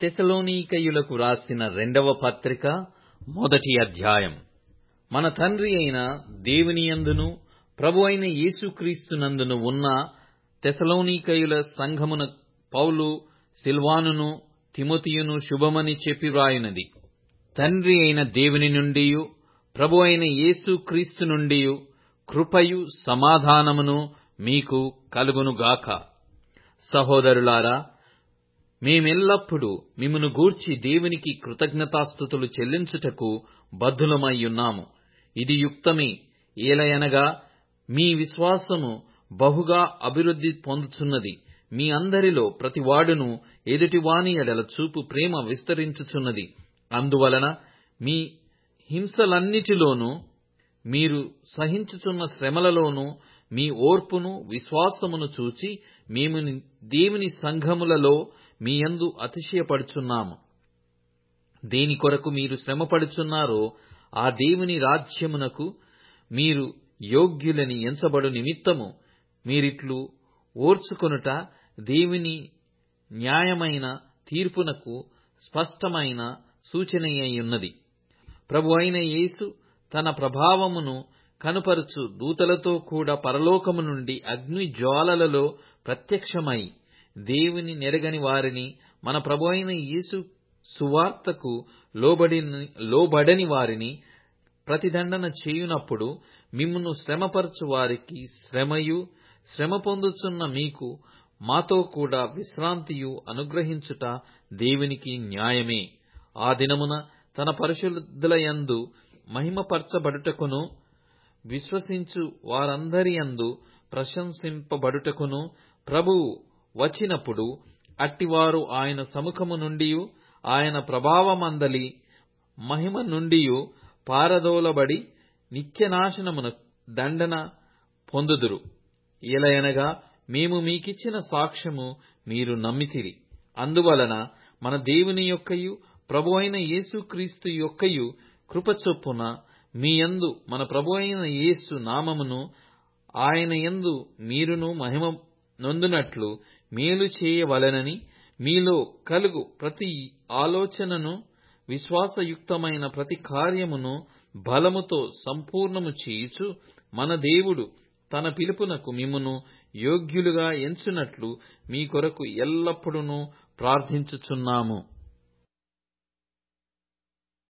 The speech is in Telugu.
తెసలోనికయులకు రాసిన రెండవ పత్రిక మొదటి అధ్యాయం మన తండ్రి అయిన దేవునియందును ప్రభువైన యేసుక్రీస్తునందును ఉన్న తెసలోనికయుల సంఘమున పౌలు సిల్వానును తిమోతియును శుభమని చెప్పి వ్రాయునది తండ్రి అయిన దేవుని నుండియు ప్రభువైన యేసుక్రీస్తు నుండియు కృపయు సమాధానమును మీకు కలుగునుగాక సహోదరులారా మేమెల్లప్పుడూ మిమ్మును గూర్చి దేవునికి కృతజ్ఞతాస్థుతులు చెల్లించుటకు బద్ధులమై ఉన్నాము ఇది యుక్తమే ఏలయనగా మీ విశ్వాసము బహుగా అభివృద్ధి పొందుచున్నది మీ అందరిలో ప్రతివాడును ఎదుటివాని ఎడల చూపు ప్రేమ విస్తరించుచున్నది అందువలన మీ హింసలన్నిటిలోనూ మీరు సహించుచున్న శ్రమలలోనూ మీ ఓర్పును విశ్వాసమును చూచి మేము దేవుని సంఘములలో మీ యందు అతిశయపడుచున్నాము దేని కొరకు మీరు శ్రమపడుచున్నారో ఆ దేవుని రాజ్యమునకు మీరు యోగ్యులని ఎంచబడు నిమిత్తము మీరిట్లు ఓర్చుకొనుట దేవుని న్యాయమైన తీర్పునకు స్పష్టమైన సూచనయ్యున్నది ప్రభువైన యేసు తన ప్రభావమును కనుపరుచు దూతలతో కూడా పరలోకము నుండి అగ్ని జ్వాలలలో ప్రత్యక్షమై దేవుని నెరగని వారిని మన ప్రభువైన యేసు సువార్తకు లోబడిని లోబడని వారిని ప్రతిదండన చేయునప్పుడు మిమ్మును శ్రమపరచు వారికి శ్రమయు శ్రమ పొందుచున్న మీకు మాతో కూడా విశ్రాంతియు అనుగ్రహించుట దేవునికి న్యాయమే ఆ దినమున తన పరిశుద్ధులయందు మహిమపరచబడుటకును విశ్వసించు వారందరియందు ప్రశంసింపబడుటకును ప్రభువు వచ్చినప్పుడు అట్టివారు ఆయన సముఖము నుండి ఆయన ప్రభావమందలి మహిమ నుండి పారదోలబడి నిత్యనాశనమున దండన పొందుదురు ఎలయనగా మేము మీకిచ్చిన సాక్ష్యము మీరు నమ్మితిరి అందువలన మన దేవుని యొక్కయు ప్రభువైన యేసుక్రీస్తు యొక్కయు కృపచొప్పున మీ యందు మన ప్రభువైన యేసు నామమును ఆయన యందు మీరును మహిమ నొందునట్లు మేలు చేయవలెనని మీలో కలుగు ప్రతి ఆలోచనను విశ్వాసయుక్తమైన ప్రతి కార్యమును బలముతో సంపూర్ణము చేయుచు మన దేవుడు తన పిలుపునకు మిమ్మును యోగ్యులుగా ఎంచునట్లు మీ కొరకు ఎల్లప్పుడూ ప్రార్థించుచున్నాము